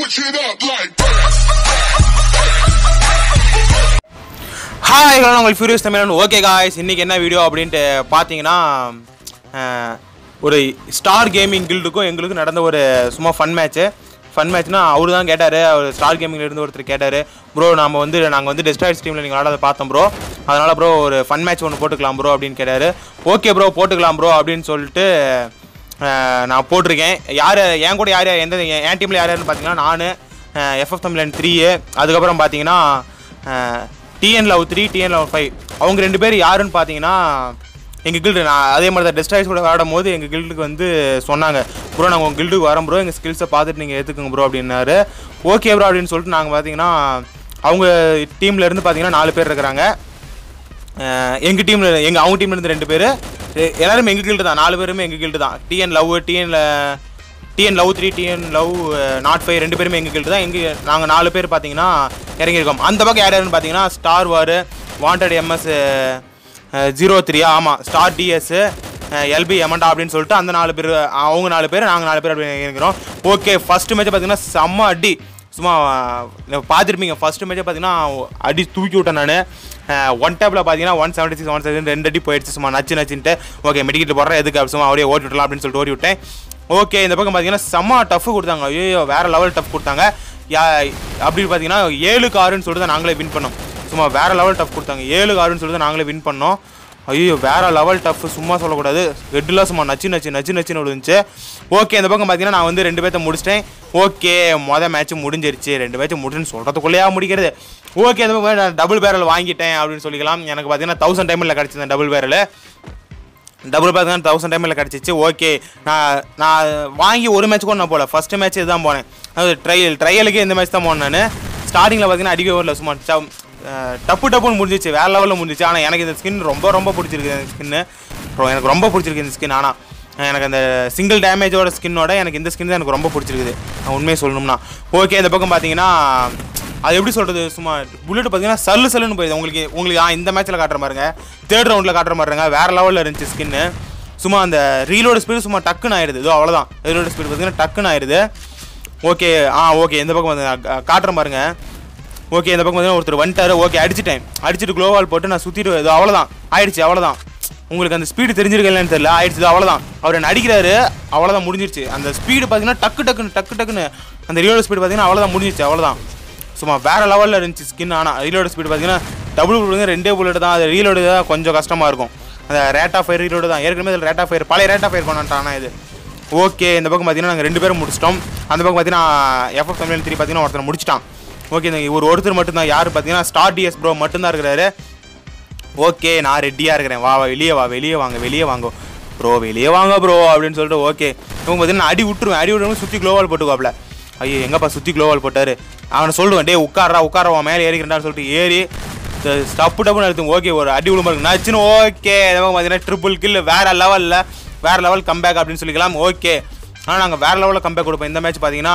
Switch it up like that. Hi hello உங்கள் furious Tamizhan okay guys இன்றைக்கி என்ன video அப்படின்ட்டு பார்த்தீங்கன்னா அஹ், ஒரு ஸ்டார் கேமிங் கில்டுக்கும் எங்களுக்கும் நடந்த ஒரு சும்மா ஃபன் மேட்ச்சு ஃபன் மேட்ச்னா அவரு தான் கேட்டார் அவர் ஸ்டார் கேமிங்ல இருந்து ஒருத்தர் கேட்டார் ப்ரோ நம்ம வந்து நாங்கள் வந்து டெஸ்டாய்ட் ஸ்ட்ரீமில் நீங்கள் விளாட பார்த்தோம் ப்ரோ அதனால் ப்ரோ ஒரு ஃபன் மேட்ச் ஒன்று போட்டுக்கலாம் ப்ரோ அப்படின்னு கேட்டார் ஓகே ப்ரோ போட்டுக்கலாம் ப்ரோ அப்படின்னு சொல்லிட்டு அஹ், நான் போட்டிருக்கேன் யார் என் கூட யார் யார் எந்த என் டீமில் யார் யாருன்னு பார்த்தீங்கன்னா நான் எஃப்எஃப் தமிழன் த்ரீ அதுக்கப்புறம் பார்த்தீங்கன்னா TN love three TN love five அவங்க ரெண்டு பேர் யாருன்னு பார்த்தீங்கன்னா எங்கள் கில்டு நான் அதே மாதிரி தான் டெஸ்டாய்ஸ் கூட விளாடும் போது எங்கள் கில்டுக்கு வந்து சொன்னாங்க ப்ரோ நாங்கள் உங்கள் கில்டுக்கு வரோம் ப்ரோ எங்கள் ஸ்கில்ஸை பார்த்துட்டு நீங்கள் ஏற்றுக்குங்க ப்ரோ அப்படின்னாரு ஓகே ப்ரோ அப்படின்னு சொல்லிட்டு நாங்கள் பார்த்தீங்கன்னா அவங்க டீமில் இருந்து பார்த்தீங்கன்னா நாலு பேர் இருக்கிறாங்க எங்கள் டீமில் எங்கள் அவங்க டீம்ல இருந்து ரெண்டு பேர் எல்லாருமே எங்கள் கில்டு தான் நாலு பேருமே எங்கள் கில்டு தான் டிஎன் லவ் டிஎன்ல TN love three TN love not five ரெண்டு பேருமே எங்கள் கில்டு தான் எங்கள் நாங்கள் நாலு பேர் பார்த்தீங்கன்னா இறங்கியிருக்கோம் அந்த பக்கம் யார் யாருன்னு பார்த்தீங்கன்னா star war wanted MS zero த்ரீயா ஆமாம் ஸ்டார் டிஎஸ் எல்பி எமண்டா அப்படின்னு சொல்லிட்டு அந்த நாலு பேர் அவங்க நாலு பேர் நாங்கள் நாலு பேர் அப்படி இருக்கிறோம் ஓகே ஃபஸ்ட்டு மேட்ச் பார்த்தீங்கன்னா செம்ம அடி சும்மா அஹ், பார்த்துருப்பீங்க ஃபஸ்ட்டு மேட்சே பார்த்தீங்கன்னா அடி தூக்கி விட்டேன் நான் ஒன் டேப்பில் பார்த்தீங்கன்னா one seventy six one seven ரெண்டு அடி போயிடுச்சு சும்மா நச்சு நச்சுன்ட்டு ஓகே மெடிக்கெட் போடுறேன் எதுக்கு அப்படி சும்மா அப்படியே ஓட்டி விட்டலாம் அப்படின்னு சொல்லிட்டு ஓடி விட்டேன் ஓகே இந்த பக்கம் பார்த்தீங்கன்னா செம்ம டஃப் கொடுத்தாங்க ஐயோ வேறு லெவல் டஃப் கொடுத்தாங்க யா அப்படின்னு பார்த்தீங்கன்னா ஏழுக்கு ஆறுன்னு சொல்லிட்டு தான் நாங்களே வின் பண்ணோம் சும்மா வேறு லெவல் டஃப் கொடுத்தாங்க ஏழுக்கு ஆறுன்னு சொல்லிட்டு தான் நாங்களே வின் பண்ணோம் ஐயோ வேற லெவல் டஃப் சும்மா சொல்லக்கூடாது ஹெட்லாம் சும்மா நச்சு நச்சு நச்சு நச்சுன்னு விழுந்துச்சு ஓகே இந்த பக்கம் பார்த்தீங்கன்னா நான் வந்து ரெண்டு பேர்த்த முடிச்சிட்டேன் ஓகே மொதல் மேட்ச் முடிஞ்சிருச்சு ரெண்டு மேட்ச் முடிச்சுன்னு சொல்கிறதுக்குள்ளேயா முடிக்கிறது ஓகே இந்த பக்கம் நான் டபுள் பேரல் வாங்கிட்டேன் அப்படின்னு சொல்லிக்கலாம் எனக்கு பார்த்தீங்கன்னா தௌசண்ட் டைமில் கிடச்சிது டபுள் பேரல் டபுள் பேக் தான் தௌசண்ட் டைமில் கிடச்சிச்சு ஓகே நான் நான் வாங்கி ஒரு மேட்ச் கூட நான் போகல ஃபஸ்ட்டு மேட்ச் இதுதான் போனேன் அதாவது ட்ரையல் ட்ரையலுக்கு இந்த மேட்ச் தான் போனேன் நான் ஸ்டார்டிங்கில் பார்த்தீங்கன்னா அடிக்கவே வரல சும்மா சவ்- அஹ் டப்பு டப்புன்னு முடிஞ்சிச்சு வேறு லெவலில் முடிஞ்சிச்சு ஆனால் எனக்கு இந்த ஸ்கின் ரொம்ப ரொம்ப பிடிச்சிருக்கு இந்த ஸ்கின்னு எனக்கு ரொம்ப பிடிச்சிருக்கு இந்த ஸ்கின் ஆனால் எனக்கு அந்த சிங்கிள் டேமேஜோட ஸ்கின்னோட எனக்கு இந்த ஸ்கின் தான் எனக்கு ரொம்ப பிடிச்சிருக்குது நான் உண்மையை சொல்லணும்னா ஓகே இந்த பக்கம் பார்த்தீங்கன்னா அது எப்படி சொல்கிறது சும்மா புல்லட் பார்த்தீங்கன்னா சல்லு சல்லுன்னு போயிடுது உங்களுக்கு உங்களுக்கு ஆ இந்த மேட்ச்சில் காட்டுற பாருங்க தேர்ட் ரவுண்டில் காட்டுற மாதிரிங்க வேறு லெவலில் இருந்துச்சு ஸ்கின்னு சும்மா அந்த ரீலோட ஸ்பீடு சும்மா டக்குன்னு ஆயிடுது இதோ அவ்வளோதான் ரீலோட ஸ்பீடு பார்த்தீங்கன்னா டக்குன்னு ஆயிடுது ஓகே ஆ ஓகே இந்த பக்கம் வந்து நான் கா- காட்டுறேன் பாருங்க ஓகே இந்த பக்கம் பார்த்தீங்கன்னா ஒருத்தர் வந்துட்டாரு ஓகே அடிச்சிட்டேன் அடிச்சுட்டு க்ளோவால் போட்டு நான் சுற்றிட்டு இது அவ்வளோதான் ஆயிடுச்சு அவ்வளோதான் உங்களுக்கு அந்த ஸ்பீடு தெரிஞ்சிருக்கலன்னு தெரியல ஆயிடுச்சு இது அவ்வளோதான் அவர் என்ன அடிக்கிறாரு அவ்வளோதான் முடிஞ்சிருச்சு அந்த ஸ்பீடு பார்த்தீங்கன்னா டக்கு டக்குன்னு டக்கு டக்குன்னு அந்த ரீலோட ஸ்பீடு பார்த்தீங்கன்னா அவ்வளோதான் முடிஞ்சிருச்சு அவ்வளோதான் சும்மா வேற லெவலில் இருந்துச்சு ஸ்கின் ஆனால் ரீலோட ஸ்பீடு பார்த்தீங்கன்னா டபுள் புல்லட் ரெண்டே புல்லட் தான் அது ரீலோடு தான் கொஞ்சம் கஷ்டமாக இருக்கும் அந்த ரேட் ஆஃப் ஃபயர் ரீலோடு தான் ஏற்கனவே இதில் ரேட் ஆஃப் ஃபயர் பழைய ரேட் ஆஃப் ஃபயர் கொண்டாட்டானா இது ஓகே இந்த பக்கம் பார்த்தீங்கன்னா நாங்கள் ரெண்டு பேரும் முடிச்சிட்டோம் அந்த பக்கம் பார்த்தீங்கன்னா எஃப்எஃப் தமிழ் த்ரீ பார்த்தீங்கன்னா ஒருத்தர் முடிச்சிட்டான் ஓகே இந்த ஒரு ஒருத்தர் மட்டும்தான் யார் பார்த்தீங்கன்னா ஸ்டார் டிஎஸ் ப்ரோ மட்டும்தான் இருக்கிறாரு ஓகே நான் ரெடியாக இருக்கிறேன் வா வா வெளியே வா வெளியே வாங்க வெளியே வாங்க ப்ரோ வெளியே வாங்க ப்ரோ அப்படின்னு சொல்லிட்டு ஓகே இவங்க பார்த்தீங்கன்னா நான் அடி விட்டுருவேன் அடி விட்டுருவோம் சுற்றி க்ளோவால் போட்டுக்குவாப்ல ஐயோ எங்கப்பா சுற்றி க்ளோவால் போட்டாரு அவனை சொல்லுவேன் டே உட்காரா உட்கார உன் மேலே ஏறிக்கிறேன்டான்னு சொல்லிட்டு ஏறி ஸ்டப்பு டப்புன்னு எடுத்து ஓகே ஒரு அடி விழுமா இருக்கு நச்சுன்னு ஓகே பார்த்தீங்கன்னா ட்ரிபிள் கில் வேற லெவலில் வேற லெவல் கம்பேக் அப்படின்னு சொல்லிக்கலாம் ஓகே ஆனால் நாங்கள் வேற லெவலில் கம்பேக் கொடுப்போம் இந்த மேட்ச் பார்த்தீங்கன்னா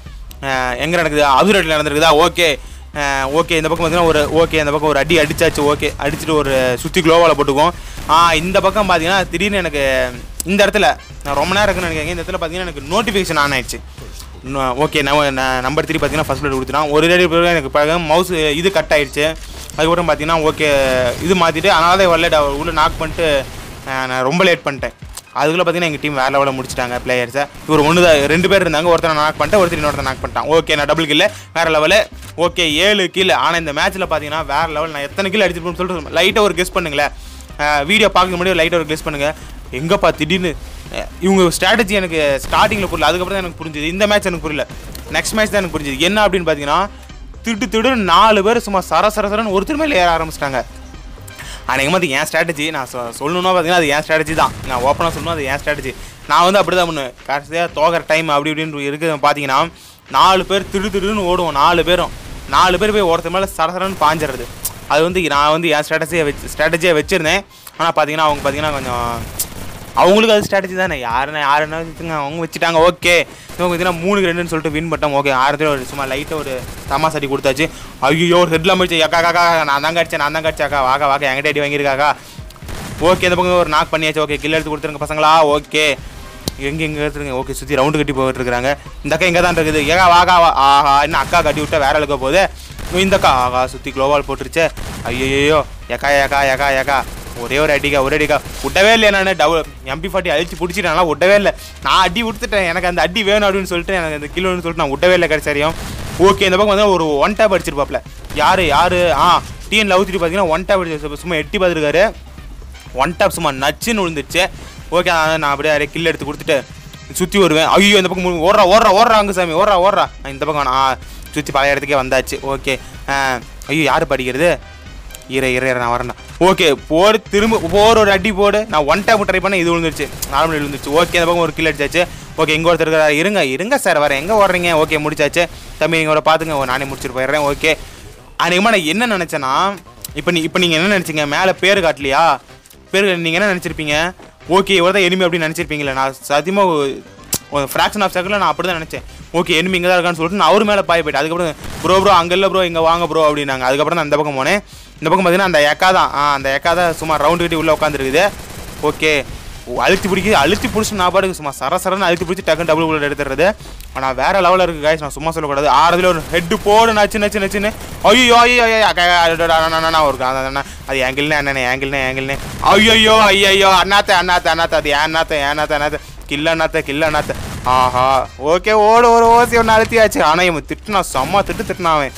எங்கே நடக்குது அதுரட்டில் நடந்திருக்குதா ஓகே ஓகே இந்த பக்கம் பார்த்தீங்கன்னா ஒரு ஓகே இந்த பக்கம் ஒரு அடி அடிச்சாச்சு ஓகே அடிச்சுட்டு ஒரு சுற்றி க்ளோவால் போட்டுக்குவோம் ஆ இந்த பக்கம் பார்த்தீங்கன்னா திடீர்னு எனக்கு இந்த இடத்துல நான் ரொம்ப நேரம் இருக்குன்னு நினைக்கிறேன் இந்த இடத்துல பார்த்தீங்கன்னா எனக்கு நோட்டிஃபிகேஷன் ஆன் ஆயிடுச்சு ஓகே நான் நம்பர் த்ரீ பார்த்தீங்கன்னா ஃபஸ்ட் பிளேட் கொடுத்துட்டான் ஒரு ரெடி எனக்கு பழக மவுஸ் இது கட் ஆயிடுச்சு அதுக்கப்புறம் பார்த்தீங்கன்னா ஓகே இது மாற்றிட்டு அதனால தான் வரல உள்ளே நாக் பண்ணிட்டு அஹ், நான் ரொம்ப லேட் பண்ணிட்டேன் அதுக்குள்ளே பார்த்தீங்கன்னா எங்கள் டீம் வேற லெவலில் முடிச்சிட்டாங்க பிளேயர்ஸை இவர் ஒன்று தான் ரெண்டு பேர் இருந்தாங்க ஒருத்தர் நான் நாக் பண்ணிட்டேன் ஒருத்தர் இன்னொருத்தர் நாக் பண்ணிட்டான் ஓகே நான் டபுள் கில்ல வேறு லெவலு ஓகே ஏழு கில் ஆனால் இந்த மேட்ச்சில் பார்த்தீங்கன்னா வேறு லெவல் நான் எத்தனை கில் அடிச்சிருப்பேன்னு சொல்லிட்டு லைட்டாக ஒரு கெஸ் பண்ணுங்களேன் வீடியோ பார்க்க முன்னாடி லைட்டாக ஒரு கெஸ் பண்ணுங்கள் எங்கப்பா திடீர்னு அஹ், இவங்க ஸ்ட்ராட்டஜி எனக்கு ஸ்டார்டிங்கில் புரியல அதுக்கப்புறம் தான் எனக்கு புரிஞ்சுது இந்த மேட்ச் எனக்கு புரியல நெக்ஸ்ட் மேட்ச் தான் எனக்கு புரிஞ்சுது என்ன அப்படின்னு பார்த்தீங்கன்னா திட்டு திடு நாலு பேர் சும்மா சர சர சரன்னு ஒருத்தர் மேலே ஏற ஆரம்பிச்சிட்டாங்க அன்றைக்கு மாதிரி என் ஸ்ட்ராட்டஜி நான் சொ- சொல்லணும்னா பார்த்தீங்கன்னா அது என் ஸ்ட்ராட்டஜி தான் நான் ஓப்பனாக சொல்லணும் அது என் ஸ்ட்ராட்டஜி நான் வந்து அப்படி தான் பண்ணுவேன் கடைசியாக தோகிற டைம் அப்படி இப்படின்னு இருக்குது பார்த்தீங்கன்னா நாலு பேர் திடு திடுன்னு ஓடுவோம் நாலு பேரும் நாலு பேர் போய் ஒருத்தர் மேலே சரசரன்னு பாஞ்சிடுறது அது வந்து நான் வந்து என் ஸ்ட்ராட்டஜியை வச்சு ஸ்ட்ராட்டஜியாக வச்சுருந்தேன் ஆனால் பார்த்தீங்கன்னா அவங்க பார்த்தீங்கன்னா கொஞ்சம் அவங்களுக்கு அது ஸ்ட்ராட்டஜி தானே யாருன்னா யாருன்னா வச்சுங்க அவங்க வச்சுட்டாங்க ஓகே இவங்க பார்த்தீங்கன்னா மூணுக்கு ரெண்டுன்னு சொல்லிட்டு வின் பண்ணிட்டோம் ஓகே ஆயிரத்துல ஒரு சும்மா லைட்டாக ஒரு தமாஸ் அடி கொடுத்தாச்சு ஐயோ ஒரு ஹெட்லாம் போயிடுச்சு அக்கா அக்கா அக்கா, நான் தான் கடிச்சேன் நான் தான் கடிச்சாக்கா வாக்கா வாக்கா என்கிட்ட அடி வாங்கியிருக்காக்கா ஓகே இந்த பக்கம் ஒரு நாக் பண்ணியாச்சு ஓகே கில் எடுத்து கொடுத்துருங்க பசங்களா ஓகே எங்கே எங்கே எடுத்துருங்க ஓகே சுற்றி ரவுண்டு கட்டி போயிட்டு இருக்காங்க இந்த அக்கா எங்கே தான் இருக்குது ஏகா வாகா வா ஆஹா இன்னும் அக்கா கட்டி விட்டா வேற இழுக்க போகுது இந்த அக்கா ஆகா சுற்றி க்ளோவால் போட்டுருச்சே ஐயோ ஏக்கா ஏக்கா ஏக்கா ஏக்கா ஒரே ஒரு அடிக்கா ஒரு அடிக்கா விட்டவே இல்லை நான் டபுள் எம்பி ஃபார்ட்டி அழிச்சு பிடிச்சிட்டு நல்லா விட்டவே இல்லை நான் அடி விட்டுட்டேன் எனக்கு அந்த அடி வேணும் அப்படின்னு சொல்லிட்டு எனக்கு அந்த கிலோன்னு சொல்லிட்டு நான் விட்டவே இல்லை கிடைச்சாரியும் ஓகே இந்த பக்கம் வந்து ஒரு ஒன் டேப் அடிச்சிருப்பாப்ல யார் யார் ஆ டிஎன் லவ் த்ரீ பார்த்தீங்கன்னா ஒன் டேப் அடிச்சு சும்மா எட்டி பார்த்துருக்காரு ஒன் டாப் சும்மா நச்சுன்னு விழுந்துருச்சு ஓகே நான் அப்படியே அப்படியே கில் எடுத்து கொடுத்துட்டு சுற்றி வருவேன் ஐயோ இந்த பக்கம் மு- ஓடுறா ஓடுறா ஓடுறா அங்கே சாமி ஓடுறா ஓடுறா ஆ, இந்த பக்கம் நான் சுற்றி பழைய இடத்துக்கே வந்தாச்சு ஓகே ஐயோ யார் படிக்கிறது இர இர இர நான் வரேன் ஓகே போடு திரும்ப போற ஒரு அடி போடு நான் ஒன் டைம் ட்ரை பண்ணேன் இது விழுந்துருச்சு நார்மல் விழுந்துருச்சு ஓகே இந்த பக்கம் ஒரு கில் அடிச்சாச்சு ஓகே இங்கே ஒருத்தர் இருக்காரு இருங்க இருங்க சார் வரேன் எங்கே ஓடுறீங்க ஓகே முடிச்சாச்சு தம்பி இங்கோட பார்த்துங்க ஓ, நானே முடிச்சுட்டு போயிடுறேன் ஓகே அநேகமாக நான் என்ன நினச்சேன்னா இப்போ நீ இப்போ நீங்கள் என்ன நினச்சிங்க மேலே பேர் காட்டலையா பேர் நீங்கள் என்ன நினச்சிருப்பீங்க ஓகே இவர் தான் எனிமி அப்படின்னு நினச்சிருப்பீங்களே நான் சத்தியமாக ஃப்ராக்ஷன் ஆஃப் செகண்டில் நான் அப்படி தான் நினச்சேன் ஓகே எனிமி இங்கே தான் இருக்கான்னு சொல்லிட்டு நான் அவர் மேலே பாய போயிட்டேன் அதுக்கப்புறம் ப்ரோ ப்ரோ அங்கே இல்லை ப்ரோ இங்கே வாங்க ப்ரோ அப்படின்னாங்க அதுக்கப்புறம் நான் அந்த பக்கம் போனேன் இந்த பக்கம் பார்த்தீங்கன்னா அந்த எக்கா தான் ஆ அந்த எக்கா தான் சும்மா ரவுண்டு கட்டி உள்ளே உட்காந்துருக்குது ஓகே அழுத்தி பிடிக்குது அழுத்தி பிடிச்சி நான் பாட்டுக்கு சும்மா சர சரன்னு அழுத்தி பிடிச்சி டக்குன்னு டபுள் புல்லட் எடுத்துறது ஆனால் வேற லெவலில் இருக்குது guys நான் சும்மா சொல்லக்கூடாது ஆறதுல ஒரு ஹெட்டு போடு நச்சு நச்சு நச்சுன்னு ஐயோ ஐயோ ஐயோ அக்கா அடடா, அண்ணா, அண்ணா, ஒரு அண்ணா, அண்ணா, அது ஏங்கிள்னே அண்ணனே ஏங்கிள்னே ஏங்கிள்னே ஐயோ ஐயோ அண்ணாத்த அண்ணாத்த அண்ணாத்த அது ஏன்னாத்த ஏன்னாத்த அண்ணாத்த கில்ல அண்ணாத்த கில்ல அண்ணாத்த ஆஹா ஓகே ஓடு ஒரு ஓசி ஒன்று அழுத்தியாச்சு ஆனால் இவன் திட்டுனா செம்ம திட்டு திட்டுனா அவன்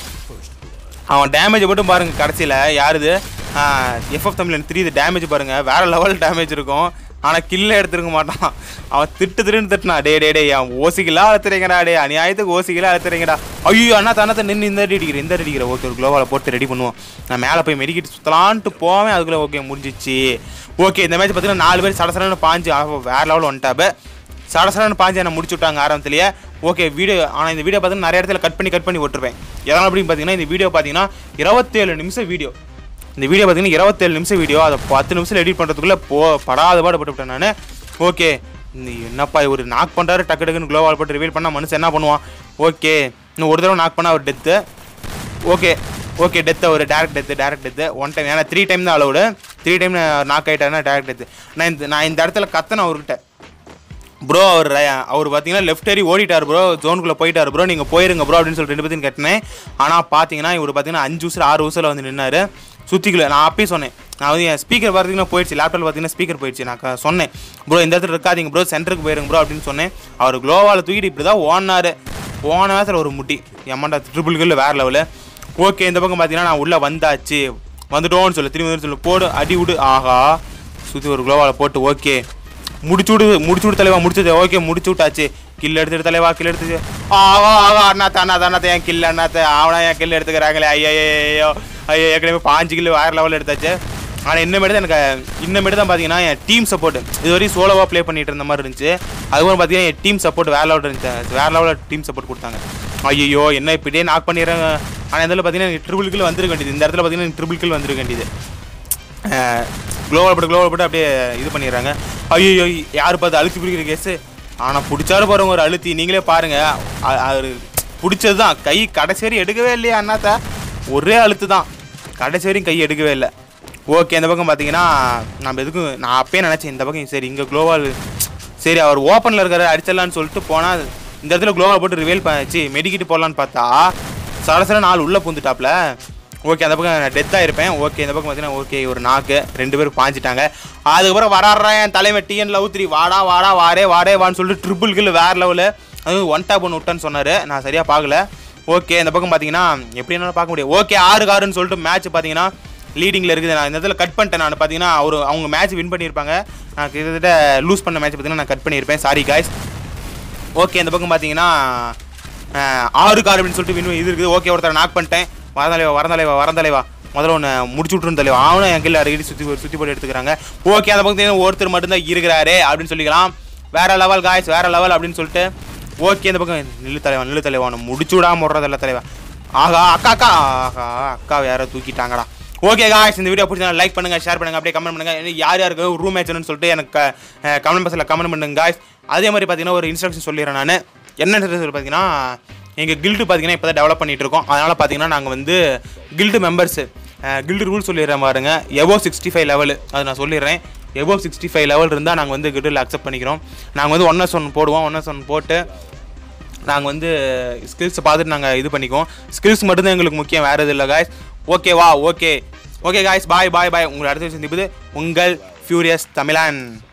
அவன் டேமேஜ் மட்டும் பாருங்க கடைசியில் யாருது எஃப்எஃப் தமிழ் த்ரீ இது டேமேஜ் பாருங்க வேற லெவல் டேமேஜ் இருக்கும் ஆனால் கில்ல எடுத்துருக்க மாட்டான் அவன் திட்டு திட்டுன்னு திட்டுனா டே டே டே அவன் ஓசிக்கெல்லாம் அழுத்துறீங்கடா டே அநியாயத்துக்கு ஓசிக்கெல்லாம் அழுத்துறீங்கடா ஐயோ அண்ணா தானத்தை நின்று இந்த அடி அடிக்கிறேன் இந்த அடி அடிக்கிற ஓகே ஒரு குளோவால் போட்டு ரெடி பண்ணுவோம் நான் மேலே போய் மெடிக்கிட்டு சுற்றலான்ட்டு போவேன் அதுக்குள்ளே ஓகே முடிஞ்சிச்சு ஓகே இந்த மேட்ச் பார்த்தீங்கன்னா நாலு பேர் சடசடன்னு பாஞ்சு ஆ, வேற லெவல் வந்துட்டாப்பு சடசடன்னு பாஞ்சு என்ன முடிச்சு விட்டாங்க ஆரம்பத்திலேயே ஓகே வீடியோ ஆனால் இந்த வீடியோ பார்த்தீங்கன்னா நிறைய இடத்துல கட் பண்ணி கட் பண்ணி விட்டுருப்பேன் எதனால் அப்படின்னு பார்த்தீங்கன்னா இந்த வீடியோ பார்த்தீங்கன்னா இருபத்தேழு நிமிஷம் வீடியோ இந்த வீடியோ பார்த்தீங்கன்னா இருபத்தேழு நிமிஷம் வீடியோ அதை பத்து நிமிஷம் எடிட் பண்ணுறதுக்குள்ளே போ படாத பாடு விட்டேன் நான் ஓகே இந்த என்னப்பா இவர் நாக் பண்ணுறாரு டக்கு டக்குன்னு க்ளோவால் போட்டு ரிவீல் பண்ணால் மனுஷன் என்ன பண்ணுவான் ஓகே இன்னும் ஒரு தடவை நாக் பண்ணால் அவர் டெத்து ஓகே ஓகே டெத்து ஒரு direct death direct death one time ஏன்னா த்ரீ டைம் தான் அலவுடு த்ரீ டைம் நாக் ஆகிட்டாருன்னா டேரக்ட் டெத்து நான் இந்த நான் இந்த இடத்துல கத்தனை அவர்கிட்ட ப்ரோ அவர் ர- அவர் பார்த்தீங்கன்னா லெஃப்ட் ஏறி ஓடிட்டார் ப்ரோ ஜோனுக்குள்ளே போயிட்டார் ப்ரோ நீங்கள் போயிருங்க ப்ரோ அப்படின்னு சொல்லிட்டு ரெண்டு பேத்தையும் கட்டினேன் ஆனால் பார்த்தீங்கன்னா இவர் பார்த்தீங்கன்னா அஞ்சு உசில் ஆறு உசில் வந்து நின்னாரு சுற்றிக்கல நான் அப்பயும் சொன்னேன் நான் வந்து என் ஸ்பீக்கர் பார்த்தீங்கன்னா போயிடுச்சு லேப்டாப் பார்த்தீங்கன்னா ஸ்பீக்கர் போயிடுச்சு நான் க- சொன்னேன் ப்ரோ இந்த இடத்துல இருக்காதீங்க ப்ரோ சென்டருக்கு போயிருங்க ப்ரோ அப்படின்னு சொன்னேன் அவர் க்ளோவால் தூக்கிட்டு இப்படி தான் ஓடினார் போன நேரத்தில் ஒரு முட்டி எம்மாண்டா ட்ரிபிள் கில் வேறு லெவலு ஓகே இந்த பக்கம் பார்த்தீங்கன்னா நான் உள்ளே வந்தாச்சு வந்துட்டோன்னு சொல்லு திரும்பி வந்து சொல்லு போடு அடி விடு ஆஹா சுற்றி ஒரு க்ளோவால் போட்டு ஓகே முடிச்சு விடு முடிச்சு விடு தலைவா முடிச்சது ஓகே முடிச்சு விட்டாச்சு கில் எடுத்துட்டு தலைவா கில் எடுத்து ஆவா ஆவா அண்ணாத்த அண்ணாத்த அண்ணாத்த என் கில் அண்ணாத்த அவனா என் கில் எடுத்துக்கிறாங்களே ஐயோ ஐயோ ஐயோ ஏற்கனவே பாஞ்சு கிலோ வேறு லெவலில் எடுத்தாச்சு ஆனால் இன்னமேட்டு தான் எனக்கு இன்னமேட்டு தான் பார்த்தீங்கன்னா என் டீம் சப்போர்ட் இது வரையும் சோலோவாக ப்ளே பண்ணிட்டு இருந்த மாதிரி இருந்துச்சு அதுக்கப்புறம் பார்த்தீங்கன்னா என் டீம் சப்போர்ட் வேற லெவலில் இருந்துச்சு வேற லெவலில் டீம் சப்போர்ட் கொடுத்தாங்க ஐயோ என்ன இப்படியே நாக் பண்ணிடுறாங்க ஆனால் இந்த இடத்துல பார்த்தீங்கன்னா எனக்கு ட்ரிபிள் கில் வந்துருக்க வேண்டியது இந்த இடத்துல பார்த்தீங்கன்னா ட்ரிபிள் கில் வந்துருக்க வேண்டியது குளோவல் போட்டு குளோவல் போட்டு அப்படியே இது பண்ணிடுறாங்க ஐயோ யார் பார்த்து அழுத்தி பிடிக்கிற கேஸு ஆனால் பிடிச்சாரு பாருங்க ஒரு அழுத்தி நீங்களே பாருங்க அ- அவரு பிடிச்சது தான் கை கடைசி வரையும் எடுக்கவே இல்லையா அண்ணாத்தா ஒரே அழுத்து தான் கடைசி வரையும் கை எடுக்கவே இல்லை ஓகே இந்த பக்கம் பார்த்தீங்கன்னா நம்ம எதுக்கும் நான் அப்பயே நினச்சேன் இந்த பக்கம் சரி இங்கே குளோவால் சரி அவர் ஓப்பனில் இருக்காரு அடிச்சிடலான்னு சொல்லிட்டு போனால் இந்த இடத்துல குளோவால் போட்டு ரிவேல் பண்ணிச்சு மெடிக்கிட்டு போடலான்னு பார்த்தா சடசர நாள் உள்ளே பூந்துட்டாப்ல ஓகே அந்த பக்கம் நான் டெத்தாக இருப்பேன் ஓகே இந்த பக்கம் பார்த்தீங்கன்னா ஓகே ஒரு நாக்கு ரெண்டு பேரும் பாஞ்சிட்டாங்க அதுக்கப்புறம் வராடுறா என் தலைமை டிஎன் லவ் த்ரீ வாடா வாடா வாரே வாடே வான்னு சொல்லிட்டு ட்ரிபிள் கில் வேற லெவலு அதுவும் ஒன் டாப் ஒன்று விட்டேன்னு சொன்னார் நான் சரியாக பார்க்கல ஓகே இந்த பக்கம் பார்த்தீங்கன்னா எப்படி என்னால பார்க்க முடியும் ஓகே ஆறு காருன்னு சொல்லிட்டு மேட்ச் பார்த்தீங்கன்னா லீடிங்கில் இருக்குது நான் இந்த இடத்துல கட் பண்ணிட்டேன் நான் பார்த்தீங்கன்னா அவர் அவங்க மேட்ச் வின் பண்ணியிருப்பாங்க நான் கிட்டத்தட்ட லூஸ் பண்ண மேட்ச் பார்த்தீங்கன்னா நான் கட் பண்ணியிருப்பேன் சாரி காய்ஸ் ஓகே இந்த பக்கம் பார்த்தீங்கன்னா அஹ், ஆறு கார் அப்படின்னு சொல்லிட்டு வின் இது இருக்குது ஓகே ஒருத்தர் நாக் பண்ணிட்டேன் வரந்தலைவா வரந்தலைவா வரந்தலைவா முதல்ல ஒன்று முடிச்சு விட்ருன்னு தலைவா அவனும் என் கீழே அடிக்கடி சுற்றி சுற்றி போட்டு எடுத்துக்கிறாங்க ஓகே அந்த பக்கம் பார்த்தீங்கன்னா ஒருத்தர் மட்டும்தான் இருக்கிறாரு அப்படின்னு சொல்லிக்கலாம் வேற லெவல் காய்ஸ் வேற லெவல் அப்படின்னு சொல்லிட்டு ஓகே இந்த பக்கம் நில்லு தலைவா நில்லு தலைவா அவனை முடிச்சு விடாம விட்றதில்ல தலைவா ஆகா அக்கா அக்கா ஆகா அக்கா யாரோ தூக்கிட்டாங்கடா ஓகே காய்ஸ் இந்த வீடியோ பிடிச்சா லைக் பண்ணுங்க ஷேர் பண்ணுங்க அப்படியே கமெண்ட் பண்ணுங்க இன்னும் யார் யாருக்கு ரூம் மேட்ச்னு சொல்லிட்டு எனக்கு கமெண்ட் பாக்ஸில் கமெண்ட் பண்ணுங்க காய்ஸ் அதே மாதிரி பார்த்தீங்கன்னா ஒரு இன்ஸ்ட்ரக்ஷன் சொல்லிடுறேன் நான் என்ன சொல்லி பார்த்தீங்கன்னா எங்கள் கில்டு பார்த்தீங்கன்னா இப்போ தான் டெவலப் பண்ணிட்டு இருக்கோம் அதனால் பார்த்தீங்கன்னா நாங்கள் வந்து கில்டு மெம்பர்ஸு கில்டு ரூல் சொல்லிடுறேன் பாருங்க எவோ சிக்ஸ்டி ஃபைவ் லெவலு அது நான் சொல்லிடுறேன் எபோ சிக்ஸ்டி ஃபைவ் லெவல் இருந்தால் நாங்கள் வந்து கிட்டில் அக்செப்ட் பண்ணிக்கிறோம் நாங்கள் வந்து ஒன் எஸ் ஒன் போடுவோம் ஒன் எஸ் ஒன் போட்டு நாங்கள் வந்து ஸ்கில்ஸை பார்த்துட்டு நாங்கள் இது பண்ணிக்குவோம் ஸ்கில்ஸ் மட்டும்தான் எங்களுக்கு முக்கியம் வேறு எதுவும் இல்லை காய்ஸ் ஓகேவா okay okay guys bye bye bye உங்களை அடுத்த விஷயம் உங்கள் ஃபியூரியஸ் தமிழன்